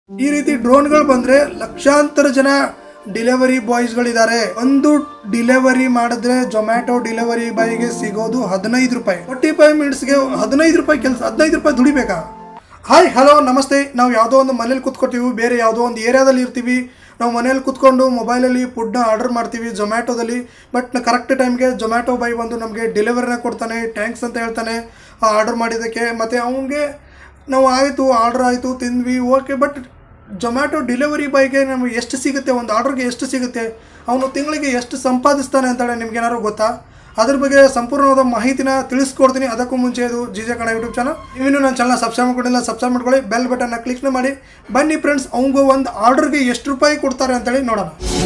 ಈ ರೀತಿ ಡ್ರೋನ್ಗಳು ಬಂದ್ರೆ ಲಕ್ಷಾಂತರ ಜನ ಡಿಲಿವರಿ ಬಾಯ್ಸ್ಗಳಿದ್ದಾರೆ ಒಂದು ಡಿಲಿವರಿ ಮಾಡಿದ್ರೆ ಜೊಮ್ಯಾಟೊ ಡಿಲಿವರಿ ಬಾಯ್ಗೆ ಸಿಗೋದು ಹದಿನೈದು ರೂಪಾಯಿ ಫೋರ್ಟಿ ಫೈವ್ ಮಿನಿಟ್ಸ್ಗೆ ಹದಿನೈದು ರೂಪಾಯಿ ಕೆಲಸ ಹದಿನೈದು ರೂಪಾಯಿ ದುಡಿಬೇಕಾ ಹಾಯ್ ಹಲೋ ನಮಸ್ತೆ ನಾವು ಯಾವುದೋ ಒಂದು ಮನೇಲಿ ಕೂತ್ಕೊತೀವಿ ಬೇರೆ ಯಾವುದೋ ಒಂದು ಏರಿಯಾದಲ್ಲಿ ಇರ್ತೀವಿ ನಾವು ಮನೇಲಿ ಕೂತ್ಕೊಂಡು ಮೊಬೈಲಲ್ಲಿ ಫುಡ್ನ ಆರ್ಡರ್ ಮಾಡ್ತೀವಿ ಜೊಮ್ಯಾಟೋದಲ್ಲಿ ಬಟ್ ಕರೆಕ್ಟ್ ಟೈಮ್ಗೆ ಜೊಮ್ಯಾಟೊ ಬೈ ಬಂದು ನಮಗೆ ಡೆಲಿವರಿನ ಕೊಡ್ತಾನೆ ಟ್ಯಾಂಕ್ಸ್ ಅಂತ ಹೇಳ್ತಾನೆ ಆರ್ಡರ್ ಮಾಡಿದ್ದಕ್ಕೆ ಮತ್ತು ಅವನಿಗೆ ನಾವು ಆಯಿತು ಆರ್ಡರ್ ಆಯಿತು ತಿಂದ್ವಿ ಓಕೆ ಬಟ್ ಜೊಮ್ಯಾಟೊ ಡೆಲಿವರಿ ಬಾಯ್ಗೆ ನಮಗೆ ಎಷ್ಟು ಸಿಗುತ್ತೆ ಒಂದು ಆರ್ಡರ್ಗೆ ಎಷ್ಟು ಸಿಗುತ್ತೆ ಅವನು ತಿಂಗಳಿಗೆ ಎಷ್ಟು ಸಂಪಾದಿಸ್ತಾನೆ ಅಂತೇಳಿ ನಿಮ್ಗೆ ಏನಾದ್ರು ಗೊತ್ತಾ ಅದ್ರ ಬಗ್ಗೆ ಸಂಪೂರ್ಣವಾದ ಮಾಹಿತಿನ ತಿಳಿಸ್ಕೊಡ್ತೀನಿ ಅದಕ್ಕೂ ಮುಂಚೆ ಇದು ಜಿಜೆ ಕನ್ನಡ ಯೂಟ್ಯೂಬ್ ಚಾನಲ್ ನೀವಿನ್ನೂ ನನ್ನ ಚಾನಲ್ ಸಬ್ಸ್ಕ್ರೈಬ್ ಮಾಡ್ಕೊಂಡಿಲ್ಲ ಸಬ್ಸ್ಕ್ರೈಬ್ ಮಾಡ್ಕೊಳ್ಳಿ ಬೆಲ್ ಬಟನ್ನ ಕ್ಲಿಕ್ನ ಮಾಡಿ ಬನ್ನಿ ಫ್ರೆಂಡ್ಸ್ ಅವ್ನಿಗೂ ಒಂದು ಆರ್ಡರ್ಗೆ ಎಷ್ಟು ರೂಪಾಯಿ ಕೊಡ್ತಾರೆ ಅಂತೇಳಿ ನೋಡೋಣ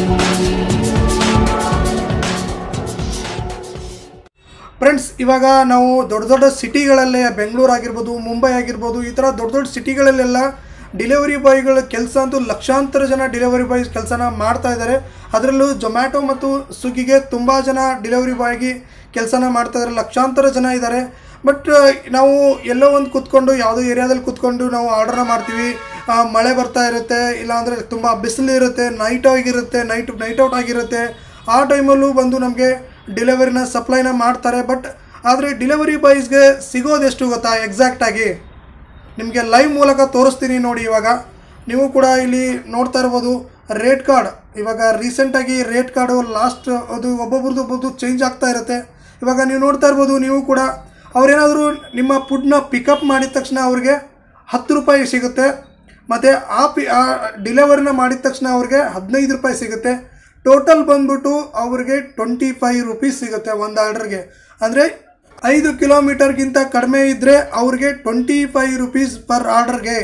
ಫ್ರೆಂಡ್ಸ್ ಇವಾಗ ನಾವು ದೊಡ್ಡ ದೊಡ್ಡ ಸಿಟಿಗಳಲ್ಲೇ ಬೆಂಗಳೂರು ಆಗಿರ್ಬೋದು ಮುಂಬೈ ಆಗಿರ್ಬೋದು ಈ ಥರ ದೊಡ್ಡ ದೊಡ್ಡ ಸಿಟಿಗಳಲ್ಲೆಲ್ಲ ಡಿಲಿವರಿ ಬಾಯ್ಗಳ ಕೆಲಸ ಅಂತೂ ಲಕ್ಷಾಂತರ ಜನ ಡಿಲಿವರಿ ಬಾಯ್ಸ್ ಕೆಲಸನ ಮಾಡ್ತಾ ಇದ್ದಾರೆ ಅದರಲ್ಲೂ ಜೊಮ್ಯಾಟೊ ಮತ್ತು ಸ್ವಿಗ್ಗಿಗೆ ತುಂಬ ಜನ ಡಿಲಿವರಿ ಬಾಯ್ಗೆ ಕೆಲಸನ ಮಾಡ್ತಾ ಇದ್ದಾರೆ ಲಕ್ಷಾಂತರ ಜನ ಇದ್ದಾರೆ ಬಟ್ ನಾವು ಎಲ್ಲೋ ಒಂದು ಕೂತ್ಕೊಂಡು ಯಾವುದೋ ಏರಿಯಾದಲ್ಲಿ ಕೂತ್ಕೊಂಡು ನಾವು ಆರ್ಡರ್ನ ಮಾಡ್ತೀವಿ ಆ, ಮಳೆ ಬರ್ತಾ ಇರುತ್ತೆ ಇಲ್ಲಾಂದರೆ ತುಂಬ ಬಿಸಿಲು ಇರುತ್ತೆ ನೈಟ್ ಆಗಿರುತ್ತೆ ನೈಟ್ ನೈಟ್ ಔಟ್ ಆಗಿರುತ್ತೆ ಆ ಟೈಮಲ್ಲೂ ಬಂದು ನಮಗೆ ಡೆಲಿವರಿನ ಸಪ್ಲೈನ ಮಾಡ್ತಾರೆ ಬಟ್ ಆದರೆ ಡಿಲಿವರಿ ಬಾಯ್ಸ್ಗೆ ಸಿಗೋದೆಷ್ಟು ಗೊತ್ತಾ ಎಕ್ಸಾಕ್ಟಾಗಿ ನಿಮಗೆ ಲೈವ್ ಮೂಲಕ ತೋರಿಸ್ತೀನಿ ನೋಡಿ ಇವಾಗ ನೀವು ಕೂಡ ಇಲ್ಲಿ ನೋಡ್ತಾ ಇರ್ಬೋದು ರೇಟ್ ಕಾರ್ಡ್ ಇವಾಗ ರೀಸೆಂಟಾಗಿ ರೇಟ್ ಕಾರ್ಡು ಲಾಸ್ಟ್ ಅದು ಒಬ್ಬೊಬ್ರದ್ದು ಒಬ್ಬೊಬ್ದು ಚೇಂಜ್ ಆಗ್ತಾ ಇರುತ್ತೆ ಇವಾಗ ನೀವು ನೋಡ್ತಾ ಇರ್ಬೋದು ನೀವು ಕೂಡ ಅವ್ರೇನಾದರೂ ನಿಮ್ಮ ಫುಡ್ನ ಪಿಕಪ್ ಮಾಡಿದ ತಕ್ಷಣ ಅವ್ರಿಗೆ ಹತ್ತು ರೂಪಾಯಿ ಸಿಗುತ್ತೆ ಮತ್ತು ಆ ಪಿ ಆ ಡಿಲಿವರಿನ ಮಾಡಿದ ತಕ್ಷಣ ಅವ್ರಿಗೆ ಹದಿನೈದು ರೂಪಾಯಿ ಸಿಗುತ್ತೆ ಟೋಟಲ್ ಬಂದ್ಬಿಟ್ಟು ಅವ್ರಿಗೆ ಟ್ವೆಂಟಿ ಫೈವ್ ರುಪೀಸ್ ಸಿಗುತ್ತೆ ಒಂದು ಆರ್ಡರ್ಗೆ ಅಂದರೆ ಐದು ಕಿಲೋಮೀಟರ್ಗಿಂತ ಕಡಿಮೆ ಇದ್ದರೆ ಅವ್ರಿಗೆ ಟ್ವೆಂಟಿ ಫೈವ್ ರುಪೀಸ್ ಪರ್ ಆರ್ಡರ್ಗೆ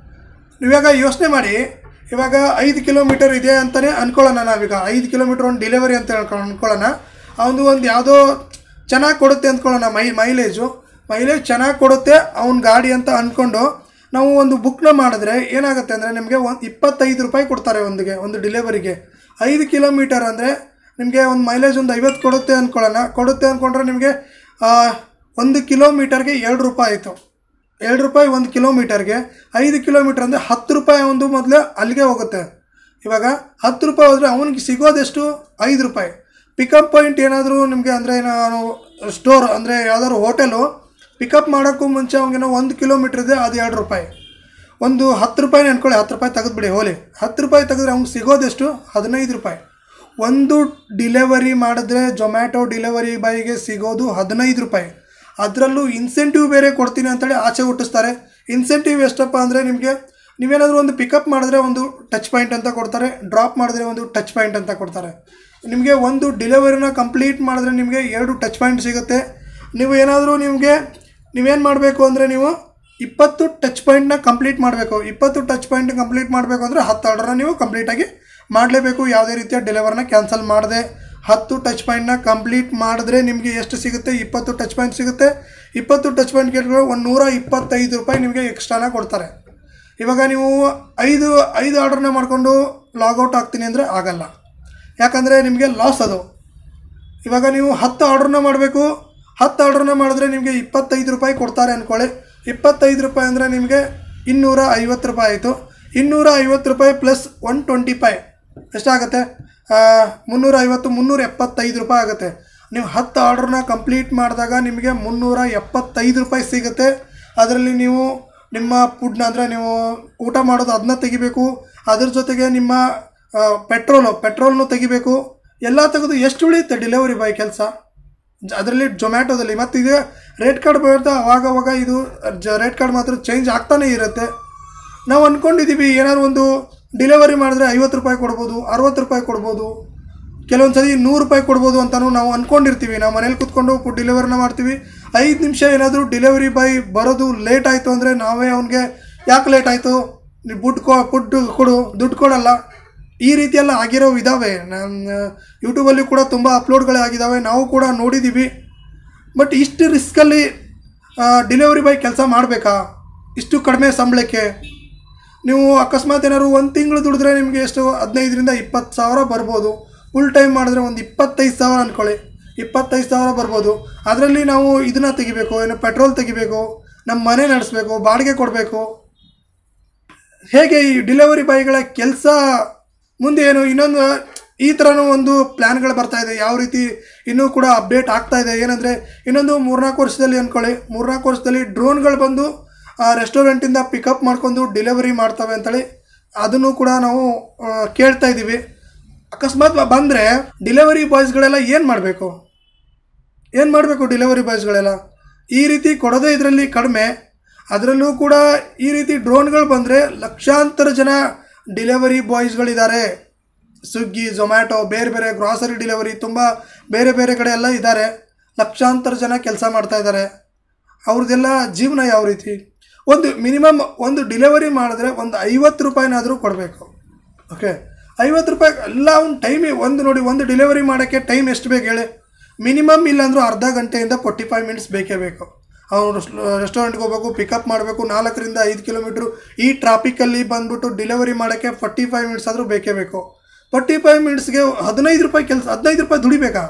ಇವಾಗ ಯೋಚನೆ ಮಾಡಿ ಇವಾಗ ಐದು ಕಿಲೋಮೀಟರ್ ಇದೆ ಅಂತಲೇ ಅನ್ಕೊಳ್ಳೋಣ ನಾವೀಗ ಐದು ಕಿಲೋಮೀಟರ್ ಒಂದು ಡೆಲಿವರಿ ಅಂತ ಹೇಳ್ಕೊಂಡು ಅನ್ಕೊಳ್ಳೋಣ ಅವನು ಒಂದು ಯಾವುದೋ ಚೆನ್ನಾಗಿ ಕೊಡುತ್ತೆ ಅಂದ್ಕೊಳ್ಳೋಣ ಮೈ ಮೈಲೇಜು ಮೈಲೇಜ್ ಚೆನ್ನಾಗಿ ಕೊಡುತ್ತೆ ಅವ್ನ ಗಾಡಿ ಅಂತ ಅಂದ್ಕೊಂಡು ನಾವು ಒಂದು ಬುಕ್ನ ಮಾಡಿದ್ರೆ ಏನಾಗುತ್ತೆ ಅಂದರೆ ನಿಮಗೆ ಒಂದು ಇಪ್ಪತ್ತೈದು ರೂಪಾಯಿ ಕೊಡ್ತಾರೆ ಒಂದಿಗೆ ಒಂದು ಡೆಲಿವರಿಗೆ ಐದು ಕಿಲೋಮೀಟರ್ ಅಂದರೆ ನಿಮಗೆ ಒಂದು ಮೈಲೇಜ್ ಒಂದು ಐವತ್ತು ಕೊಡುತ್ತೆ ಅಂದ್ಕೊಳ್ಳೋಣ ಕೊಡುತ್ತೆ ಅಂದ್ಕೊಂಡ್ರೆ ನಿಮಗೆ ಆ, ಒಂದು ಕಿಲೋಮೀಟರ್ಗೆ ಎರಡು ರೂಪಾಯಿ ಆಯಿತು ಎರಡು ರೂಪಾಯಿ ಒಂದು ಕಿಲೋಮೀಟರ್ಗೆ ಐದು ಕಿಲೋಮೀಟರ್ ಅಂದರೆ ಹತ್ತು ರೂಪಾಯಿ ಒಂದು ಮೊದಲೇ ಅಲ್ಲಿಗೆ ಹೋಗುತ್ತೆ ಇವಾಗ ಹತ್ತು ರೂಪಾಯಿ ಹೋದರೆ ಅವನಿಗೆ ಸಿಗೋದೆಷ್ಟು ಐದು ರೂಪಾಯಿ ಪಿಕಪ್ ಪಾಯಿಂಟ್ ಏನಾದರೂ ನಿಮಗೆ ಅಂದರೆ ನಾನು ಸ್ಟೋರ್ ಅಂದರೆ ಯಾವ್ದಾದ್ರು ಹೋಟೆಲು ಪಿಕಪ್ ಮಾಡೋಕ್ಕೂ ಮುಂಚೆ ಅವ್ನಿಗೇನೋ ಒಂದು ಕಿಲೋಮೀಟ್ರ್ ಇದೆ ಅದು ಎರಡು ರೂಪಾಯಿ ಒಂದು ಹತ್ತು ರೂಪಾಯಿನೇ ಅನ್ಕೊಳ್ಳಿ ಹತ್ತು ರೂಪಾಯಿ ತೆಗೆದ್ಬಿಡಿ ಹೋಲಿ ಹತ್ತು ರೂಪಾಯಿ ತೆಗೆದ್ರೆ ಅವ್ನಿಗೆ ಸಿಗೋದೆಷ್ಟು ಹದಿನೈದು ರೂಪಾಯಿ ಒಂದು ಡಿಲೆವರಿ ಮಾಡಿದ್ರೆ ಜೊಮ್ಯಾಟೊ ಡಿಲೆವರಿ ಬಾಯಿಗೆ ಸಿಗೋದು ಹದಿನೈದು ರೂಪಾಯಿ ಅದರಲ್ಲೂ ಇನ್ಸೆಂಟಿವ್ ಬೇರೆ ಕೊಡ್ತೀನಿ ಅಂತೇಳಿ ಆಚೆ ಹುಟ್ಟಿಸ್ತಾರೆ ಇನ್ಸೆಂಟಿವ್ ಎಷ್ಟಪ್ಪ ಅಂದರೆ ನಿಮಗೆ ನೀವೇನಾದರೂ ಒಂದು ಪಿಕಪ್ ಮಾಡಿದ್ರೆ ಒಂದು ಟಚ್ ಪಾಯಿಂಟ್ ಅಂತ ಕೊಡ್ತಾರೆ ಡ್ರಾಪ್ ಮಾಡಿದ್ರೆ ಒಂದು ಟಚ್ ಪಾಯಿಂಟ್ ಅಂತ ಕೊಡ್ತಾರೆ ನಿಮಗೆ ಒಂದು ಡಿಲಿವರಿನ ಕಂಪ್ಲೀಟ್ ಮಾಡಿದ್ರೆ ನಿಮಗೆ ಎರಡು ಟಚ್ ಪಾಯಿಂಟ್ ಸಿಗುತ್ತೆ ನೀವು ಏನಾದರೂ ನಿಮಗೆ ನೀವೇನು ಮಾಡಬೇಕು ಅಂದರೆ ನೀವು ಇಪ್ಪತ್ತು ಟಚ್ ಪಾಯಿಂಟ್ನ ಕಂಪ್ಲೀಟ್ ಮಾಡಬೇಕು ಇಪ್ಪತ್ತು ಟಚ್ ಪಾಯಿಂಟ್ ಕಂಪ್ಲೀಟ್ ಮಾಡಬೇಕು ಅಂದರೆ ಹತ್ತು ಆರ್ಡರ್ನ ನೀವು ಕಂಪ್ಲೀಟಾಗಿ ಮಾಡಲೇಬೇಕು ಯಾವುದೇ ರೀತಿಯ ಡೆಲಿವರ್ನ ಕ್ಯಾನ್ಸಲ್ ಮಾಡದೆ ಹತ್ತು ಟಚ್ ಪಾಯಿಂಟ್ನ ಕಂಪ್ಲೀಟ್ ಮಾಡಿದ್ರೆ ನಿಮಗೆ ಎಷ್ಟು ಸಿಗುತ್ತೆ ಇಪ್ಪತ್ತು ಟಚ್ ಪಾಯಿಂಟ್ ಸಿಗುತ್ತೆ ಇಪ್ಪತ್ತು ಟಚ್ ಪಾಯಿಂಟ್ ಕೇಳಿದ್ರೆ ಒಂದು ನೂರ ಇಪ್ಪತ್ತೈದು ರೂಪಾಯಿ ನಿಮಗೆ ಎಕ್ಸ್ಟ್ರಾನ ಕೊಡ್ತಾರೆ ಇವಾಗ ನೀವು ಐದು ಐದು ಆರ್ಡರ್ನ ಮಾಡಿಕೊಂಡು ಲಾಗೌಟ್ ಆಗ್ತೀನಿ ಅಂದರೆ ಆಗಲ್ಲ ಯಾಕಂದರೆ ನಿಮಗೆ ಲಾಸ್ ಅದು ಇವಾಗ ನೀವು ಹತ್ತು ಆರ್ಡ್ರನ್ನ ಮಾಡಬೇಕು ಹತ್ತು ಆರ್ಡ್ರನ್ನ ಮಾಡಿದ್ರೆ ನಿಮಗೆ ಇಪ್ಪತ್ತೈದು ರೂಪಾಯಿ ಕೊಡ್ತಾರೆ ಅಂದ್ಕೊಳ್ಳಿ ಇಪ್ಪತ್ತೈದು ರೂಪಾಯಿ ಅಂದರೆ ನಿಮಗೆ ಇನ್ನೂರ ಐವತ್ತು ರೂಪಾಯಿ ಆಯಿತು ಇನ್ನೂರ ಐವತ್ತು ರೂಪಾಯಿ ಪ್ಲಸ್ ಒನ್ ಟ್ವೆಂಟಿ ಫೈ ಎಷ್ಟಾಗುತ್ತೆ ಆ, ಮುನ್ನೂರ ಐವತ್ತು ಮುನ್ನೂರ ಎಪ್ಪತ್ತೈದು ರೂಪಾಯಿ ಆಗುತ್ತೆ ನೀವು ಹತ್ತು ಆರ್ಡ್ರನ್ನ ಕಂಪ್ಲೀಟ್ ಮಾಡಿದಾಗ ನಿಮಗೆ ಮುನ್ನೂರ ಎಪ್ಪತ್ತೈದು ರೂಪಾಯಿ ಸಿಗುತ್ತೆ ಅದರಲ್ಲಿ ನೀವು ನಿಮ್ಮ ಫುಡ್ನ ಅಂದರೆ ನೀವು ಊಟ ಮಾಡೋದು ಅದನ್ನ ತೆಗಿಬೇಕು ಅದ್ರ ಜೊತೆಗೆ ನಿಮ್ಮ ಪೆಟ್ರೋಲು ಪೆಟ್ರೋಲ್ನು ತೆಗಿಬೇಕು ಎಲ್ಲ ತೆಗೆದು ಎಷ್ಟು ಉಳಿಯುತ್ತೆ ಡೆಲಿವರಿ ಬಾಯ್ ಕೆಲಸ ಅದರಲ್ಲಿ ಜೊಮ್ಯಾಟೋದಲ್ಲಿ ಮತ್ತು ಇದು ರೇಟ್ ಕಾರ್ಡ್ ಬರುತ್ತೆ ಅವಾಗ ಅವಾಗ ಇದು ಜ ರೇಟ್ ಕಾರ್ಡ್ ಮಾತ್ರ ಚೇಂಜ್ ಆಗ್ತಾನೇ ಇರುತ್ತೆ ನಾವು ಅಂದ್ಕೊಂಡಿದ್ದೀವಿ ಏನಾದ್ರು ಒಂದು ಡೆಲಿವರಿ ಮಾಡಿದ್ರೆ ಐವತ್ತು ರೂಪಾಯಿ ಕೊಡ್ಬೋದು ಅರವತ್ತು ರೂಪಾಯಿ ಕೊಡ್ಬೋದು ಕೆಲವೊಂದು ಸರಿ ನೂರು ರೂಪಾಯಿ ಕೊಡ್ಬೋದು ಅಂತಲೂ ನಾವು ಅಂದ್ಕೊಂಡಿರ್ತೀವಿ ನಾವು ಮನೇಲಿ ಕೂತ್ಕೊಂಡು ಫುಡ್ ಡೆಲಿವರಿನ ಮಾಡ್ತೀವಿ ಐದು ನಿಮಿಷ ಏನಾದರೂ ಡೆಲಿವರಿ ಬಾಯ್ ಬರೋದು ಲೇಟ್ ಆಯಿತು ಅಂದರೆ ನಾವೇ ಅವನಿಗೆ ಯಾಕೆ ಲೇಟ್ ಆಯಿತು ನೀವು ಫುಡ್ ಕೊ ಫುಡ್ ಕೊಡು ದುಡ್ಡು ಕೊಡಲ್ಲ ಈ ರೀತಿಯೆಲ್ಲ ಆಗಿರೋ ಇದ್ದಾವೆ ನನ್ನ ಯೂಟ್ಯೂಬಲ್ಲಿ ಕೂಡ ತುಂಬ ಅಪ್ಲೋಡ್ಗಳೇ ಆಗಿದ್ದಾವೆ ನಾವು ಕೂಡ ನೋಡಿದ್ದೀವಿ ಬಟ್ ಇಷ್ಟು ರಿಸ್ಕಲ್ಲಿ ಡೆಲಿವರಿ ಬಾಯ್ ಕೆಲಸ ಮಾಡಬೇಕಾ ಇಷ್ಟು ಕಡಿಮೆ ಸಂಬಳಕ್ಕೆ ನೀವು ಅಕಸ್ಮಾತ್ ಏನಾದ್ರು ಒಂದು ತಿಂಗಳು ದುಡಿದ್ರೆ ನಿಮಗೆ ಎಷ್ಟು ಹದಿನೈದರಿಂದ ಇಪ್ಪತ್ತು ಸಾವಿರ ಬರ್ಬೋದು ಫುಲ್ ಟೈಮ್ ಮಾಡಿದ್ರೆ ಒಂದು ಇಪ್ಪತ್ತೈದು ಸಾವಿರ ಅಂದ್ಕೊಳ್ಳಿ ಇಪ್ಪತ್ತೈದು ಸಾವಿರ ಬರ್ಬೋದು ಅದರಲ್ಲಿ ನಾವು ಇದನ್ನ ತೆಗಿಬೇಕು ಏನು ಪೆಟ್ರೋಲ್ ತೆಗಿಬೇಕು ನಮ್ಮ ಮನೆ ನಡೆಸಬೇಕು ಬಾಡಿಗೆ ಕೊಡಬೇಕು ಹೇಗೆ ಈ ಡಿಲಿವರಿ ಬಾಯ್ಗಳ ಕೆಲಸ ಮುಂದೆ ಏನು ಇನ್ನೊಂದು ಈ ಥರನೂ ಒಂದು ಪ್ಲ್ಯಾನ್ಗಳು ಬರ್ತಾ ಇದೆ ಯಾವ ರೀತಿ ಇನ್ನೂ ಕೂಡ ಅಪ್ಡೇಟ್ ಆಗ್ತಾ ಇದೆ ಏನಂದರೆ ಇನ್ನೊಂದು ಮೂರ್ನಾಲ್ಕು ವರ್ಷದಲ್ಲಿ ಅಂದ್ಕೊಳ್ಳಿ ಮೂರ್ನಾಲ್ಕು ವರ್ಷದಲ್ಲಿ ಡ್ರೋನ್ಗಳು ಬಂದು ಆ ರೆಸ್ಟೋರೆಂಟಿಂದ ಪಿಕಪ್ ಮಾಡ್ಕೊಂಡು ಡಿಲಿವರಿ ಮಾಡ್ತವೆ ಅಂತೇಳಿ ಅದನ್ನು ಕೂಡ ನಾವು ಆ, ಕೇಳ್ತಾ ಇದ್ದೀವಿ ಅಕಸ್ಮಾತ್ ಬಂದರೆ ಡಿಲಿವರಿ ಬಾಯ್ಸ್ಗಳೆಲ್ಲ ಏನು ಮಾಡಬೇಕು ಏನು ಮಾಡಬೇಕು ಡಿಲಿವರಿ ಬಾಯ್ಸ್ಗಳೆಲ್ಲ ಈ ರೀತಿ ಕೊಡೋದೇ ಇದರಲ್ಲಿ ಕಡಿಮೆ ಅದರಲ್ಲೂ ಕೂಡ ಈ ರೀತಿ ಡ್ರೋನ್ಗಳು ಬಂದರೆ ಲಕ್ಷಾಂತರ ಜನ ಡಿಲಿವರಿ ಬಾಯ್ಸ್ಗಳಿದ್ದಾರೆ ಸ್ವಿಗ್ಗಿ ಝೊಮ್ಯಾಟೊ ಬೇರೆ ಬೇರೆ ಗ್ರಾಸರಿ ಡಿಲಿವರಿ ತುಂಬ ಬೇರೆ ಬೇರೆ ಕಡೆ ಎಲ್ಲ ಇದ್ದಾರೆ ಲಕ್ಷಾಂತರ ಜನ ಕೆಲಸ ಮಾಡ್ತಾ ಇದ್ದಾರೆ ಅವ್ರದ್ದೆಲ್ಲ ಜೀವನ ಯಾವ ರೀತಿ ಒಂದು ಮಿನಿಮಮ್ ಒಂದು ಡಿಲಿವರಿ ಮಾಡಿದ್ರೆ ಒಂದು ಐವತ್ತು ರೂಪಾಯಿನಾದರೂ ಕೊಡಬೇಕು ಓಕೆ ಐವತ್ತು ರೂಪಾಯಿ ಎಲ್ಲ ಒಂದು ಟೈಮ್ ಒಂದು ನೋಡಿ ಒಂದು ಡಿಲಿವರಿ ಮಾಡೋಕ್ಕೆ ಟೈಮ್ ಎಷ್ಟು ಬೇಕು ಹೇಳಿ ಮಿನಿಮಮ್ ಇಲ್ಲಾಂದ್ರೂ ಅರ್ಧ ಗಂಟೆಯಿಂದ ಫೋರ್ಟಿ ಫೈವ್ ಮಿನಿಟ್ಸ್ ಬೇಕೇ ಬೇಕು ಅವ್ರು ರೆಸ್ಟೋರೆಂಟ್ಗೆ ಹೋಗ್ಬೇಕು ಪಿಕಪ್ ಮಾಡಬೇಕು ನಾಲ್ಕರಿಂದ ಐದು ಕಿಲೋಮೀಟ್ರು ಈ ಟ್ರಾಫಿಕಲ್ಲಿ ಬಂದ್ಬಿಟ್ಟು ಡಿಲಿವರಿ ಮಾಡೋಕ್ಕೆ ಫೋರ್ಟಿ ಫೈವ್ ಮಿನಿಟ್ಸ್ ಆದರೂ ಬೇಕೇ ಬೇಕು ಫೋರ್ಟಿ ಫೈವ್ ಮಿನಿಟ್ಸ್ಗೆ ಹದಿನೈದು ರೂಪಾಯಿ ಕೆಲಸ ಹದಿನೈದು ರೂಪಾಯಿ ದುಡಿಬೇಕಾ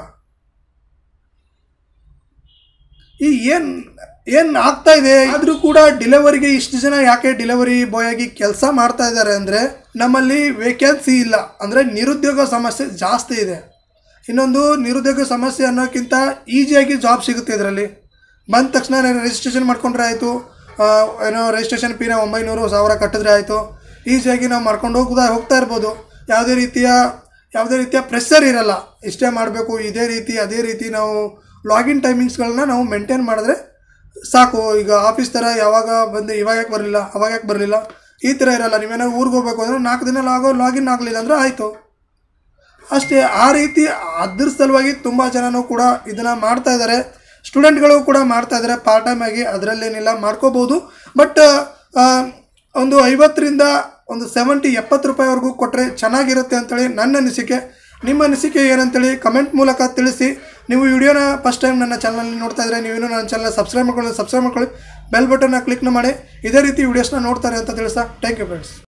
ಈ ಏನು ಏನು ಆಗ್ತಾ ಇದೆ ಆದರೂ ಕೂಡ ಡಿಲಿವರಿಗೆ ಇಷ್ಟು ಜನ ಯಾಕೆ ಡಿಲಿವರಿ ಬಾಯ್ ಆಗಿ ಕೆಲಸ ಮಾಡ್ತಾ ಇದ್ದಾರೆ ಅಂದರೆ ನಮ್ಮಲ್ಲಿ ವೇಕೆನ್ಸಿ ಇಲ್ಲ ಅಂದರೆ ನಿರುದ್ಯೋಗ ಸಮಸ್ಯೆ ಜಾಸ್ತಿ ಇದೆ ಇನ್ನೊಂದು ನಿರುದ್ಯೋಗ ಸಮಸ್ಯೆ ಅನ್ನೋಕ್ಕಿಂತ ಈಸಿಯಾಗಿ ಜಾಬ್ ಸಿಗುತ್ತೆ ಇದರಲ್ಲಿ ಬಂದ ತಕ್ಷಣ ರಿಜಿಸ್ಟ್ರೇಷನ್ ಮಾಡ್ಕೊಂಡ್ರೆ ಆಯಿತು ಏನೋ ರಿಜಿಸ್ಟ್ರೇಷನ್ ಫೀನ ಒಂಬೈನೂರು ಸಾವಿರ ಕಟ್ಟಿದ್ರೆ ಆಯಿತು ಈಸಿಯಾಗಿ ನಾವು ಮಾಡ್ಕೊಂಡು ಹೋಗ್ತಾ ಹೋಗ್ತಾ ಇರ್ಬೋದು ಯಾವುದೇ ರೀತಿಯ ಯಾವುದೇ ರೀತಿಯ ಪ್ರೆಷರ್ ಇರಲ್ಲ ಇಷ್ಟೇ ಮಾಡಬೇಕು ಇದೇ ರೀತಿ ಅದೇ ರೀತಿ ನಾವು ಲಾಗಿನ್ ಟೈಮಿಂಗ್ಸ್ಗಳನ್ನ ನಾವು ಮೇಂಟೈನ್ ಮಾಡಿದ್ರೆ ಸಾಕು ಈಗ ಆಫೀಸ್ ಥರ ಯಾವಾಗ ಬಂದು ಇವಾಗ ಯಾಕೆ ಬರಲಿಲ್ಲ ಅವಾಗ ಯಾಕೆ ಬರಲಿಲ್ಲ ಈ ಥರ ಇರಲ್ಲ ನೀವೇನಾದ್ರು ಊರಿಗೆ ಹೋಗ್ಬೇಕು ಅಂದರೆ ನಾಲ್ಕು ದಿನ ಲಾಗೋ ಲಾಗಿನ್ ಆಗಲಿಲ್ಲ ಅಂದರೆ ಆಯಿತು ಅಷ್ಟೇ ಆ ರೀತಿ ಅದ್ರ ಸಲುವಾಗಿ ತುಂಬ ಜನನೂ ಕೂಡ ಇದನ್ನು ಮಾಡ್ತಾ ಇದ್ದಾರೆ ಸ್ಟೂಡೆಂಟ್ಗಳು ಕೂಡ ಮಾಡ್ತಾ ಇದ್ದಾರೆ ಪಾರ್ಟ್ ಟೈಮ್ ಆಗಿ ಅದರಲ್ಲೇನಿಲ್ಲ ಮಾಡ್ಕೋಬೋದು ಬಟ್ ಒಂದು ಐವತ್ತರಿಂದ ಒಂದು ಸೆವೆಂಟಿ ಎಪ್ಪತ್ತು ರೂಪಾಯಿವರೆಗೂ ಕೊಟ್ಟರೆ ಚೆನ್ನಾಗಿರುತ್ತೆ ಅಂತೇಳಿ ನನ್ನ ಅನಿಸಿಕೆ ನಿಮ್ಮ ಅನಿಸಿಕೆ ಏನಂತೇಳಿ ಕಮೆಂಟ್ ಮೂಲಕ ತಿಳಿಸಿ ನೀವು ವಿಡಿಯೋನ ಫಸ್ಟ್ ಟೈಮ್ ನನ್ನ ಚಾನಲಲ್ಲಿ ನೋಡ್ತಾ ಇದ್ದರೆ ನೀವೇನು ನನ್ನ ಚಾನಲ್ ಸಬ್ಸ್ಕ್ರೈಬ್ ಮಾಡ್ಕೊಳ್ಳಿ ಸಬ್ಸ್ಕ್ರೈಬ್ ಮಾಡ್ಕೊಳ್ಳಿ ಬೆಲ್ ಬಟನ್ನ ಕ್ಲಿಕ್ನ ಮಾಡಿ ಇದೇ ರೀತಿ ವೀಡಿಯೋಸ್ನ ನೋಡ್ತಾರೆ ಅಂತ ತಿಳಿಸ್ತಾ ಥ್ಯಾಂಕ್ ಯು ಫ್ರೆಂಡ್ಸ್